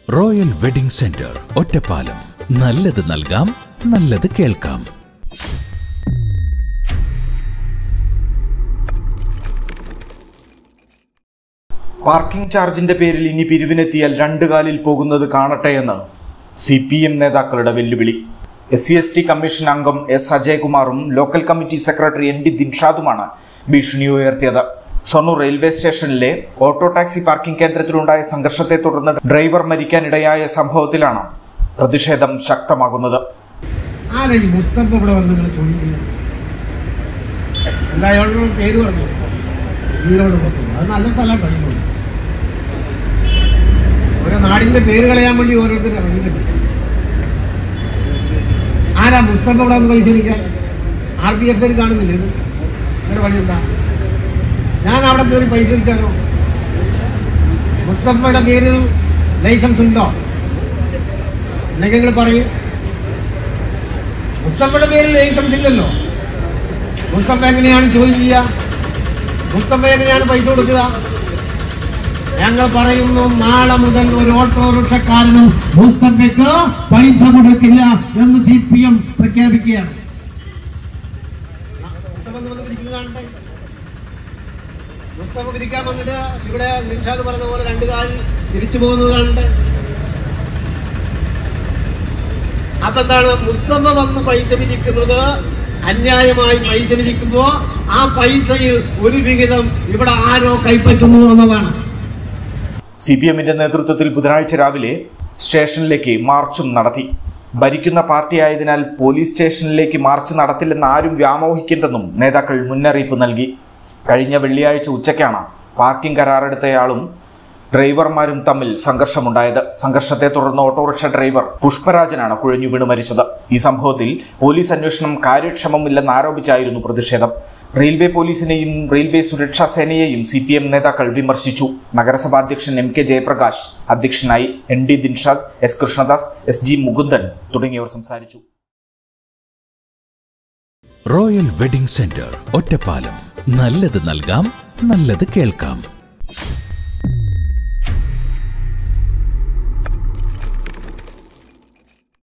Royal wedding centre Ottapalam നല്ലത് നൽകാം നല്ലത് കേൾക്കാം പാർക്കിംഗ് ചാർജിന്റെ പേരിൽ ഇനി പിരിവിനെത്തിയാൽ രണ്ടു കാലിൽ പോകുന്നത് കാണട്ടെ എന്ന് സി പി എം നേതാക്കളുടെ വെല്ലുവിളി S C S T commission അംഗം എസ് അജയകുമാറും local committee secretary N D ദിൻഷാദുമാണ് ഭീഷണി ഉയർത്തിയത് ഷൊർണൂർ റെയിൽവേ സ്റ്റേഷനിലെ ഓട്ടോ ടാക്സി പാർക്കിംഗ് കേന്ദ്രത്തിലുണ്ടായ സംഘർഷത്തെ തുടർന്ന് ഡ്രൈവർ മരിക്കാനിടയായ സംഭവത്തിലാണ് പ്രതിഷേധം ശക്തമാകുന്നത് ആരാ ഈ മുസ്തഫ ഇവിടെ വന്ന് നിങ്ങൾ ചോദിക്കുന്നത് എന്താ അയാളുടെ പേര് പറഞ്ഞു ജീവനോട് മുസ്തഫ അത് നല്ല സ്ഥലമാണ് കഴിഞ്ഞു ഓരോ നാടിന്റെ പേര് കളയാൻ വേണ്ടി ഓരോരുത്തർ ഇറങ്ങിയിട്ടുണ്ട് ആരാ മുസ്തഫ ഇവിടെ വന്ന് പൈസ എടുക്കാൻ ആർ പി എഫ് കാണുന്നില്ല ഇത് നിങ്ങളുടെ വഴി എന്താ ഞാൻ അവിടെ കയറി പൈസ അടിച്ചാലോ മുസ്തഫയുടെ പേരിൽ ലൈസൻസ് ഉണ്ടോ ഉണ്ടെങ്കിൽ നിങ്ങൾ പറയൂ മുസ്തഫയുടെ പേരിൽ ലൈസൻസ് ഇല്ലല്ലോ മുസ്തഫ എങ്ങനെയാണ് ജോലി ചെയ്യുക മുസ്തഫ എങ്ങനെയാണ് പൈസ കൊടുക്കുക ഞങ്ങൾ പറയുന്നു നാളെ മുതൽ ഒരു ഓട്ടോറിക്ഷക്കാരനും മുസ്തഫയ്ക്ക് പൈസ കൊടുക്കില്ല എന്ന് സി പി എം പ്രഖ്യാപിക്കുകയാണ് മുസ്തഫ ഒന്ന് വന്ന് പിടിക്കുന്നത് കാണട്ടെ. മുസ്തഫ പിടിക്കാൻ വന്നിട്ട് ഇവിടെ നിഷാദ് പറഞ്ഞ പോലെ രണ്ടു കാൽ തിരിച്ചു പോകുന്നത് കാണട്ടെ അപ്പൊ എന്താണ് മുസ്തഫ വന്ന് പൈസ പിരിക്കുന്നത് അന്യായമായി പൈസ പിരിക്കുമ്പോ ആ പൈസയിൽ ഒരു വിഹിതം ഇവിടെ ആരോ കൈപ്പറ്റുന്നു എന്നതാണ് സി പി എമ്മിന്റെ നേതൃത്വത്തിൽ ബുധനാഴ്ച രാവിലെ സ്റ്റേഷനിലേക്ക് മാർച്ചും നടത്തി ഭരിക്കുന്ന പാർട്ടിയായതിനാൽ പോലീസ് സ്റ്റേഷനിലേക്ക് മാർച്ച് നടത്തില്ലെന്ന് ആരും വ്യാമോഹിക്കേണ്ടെന്നും നേതാക്കൾ മുന്നറിയിപ്പ് നൽകി കഴിഞ്ഞ വെള്ളിയാഴ്ച ഉച്ചയ്ക്കാണ് പാർക്കിംഗ് കരാറെടുത്തയാളും ഡ്രൈവർമാരും തമ്മിൽ സംഘർഷമുണ്ടായത് സംഘർഷത്തെ തുടർന്ന് ഓട്ടോറിക്ഷ ഡ്രൈവർ പുഷ്പരാജനാണ് കുഴഞ്ഞു വീണ് മരിച്ചത് ഈ സംഭവത്തിൽ പോലീസ് അന്വേഷണം കാര്യക്ഷമമില്ലെന്ന് ആരോപിച്ചായിരുന്നു പ്രതിഷേധം റെയിൽവേ പോലീസിനെയും റെയിൽവേ സുരക്ഷാ സേനയെയും സി പി എം നേതാക്കൾ വിമർശിച്ചു നഗരസഭാ അധ്യക്ഷൻ എം കെ ജയപ്രകാശ് അധ്യക്ഷനായി N D Dinshad S Krishnadas S G Mukundan തുടങ്ങിയവർ സംസാരിച്ചു റോയൽ വെഡിംഗ് സെന്റർ ഒറ്റപ്പാലം നല്ലത് നൽകാം നല്ലത് കേൾക്കാം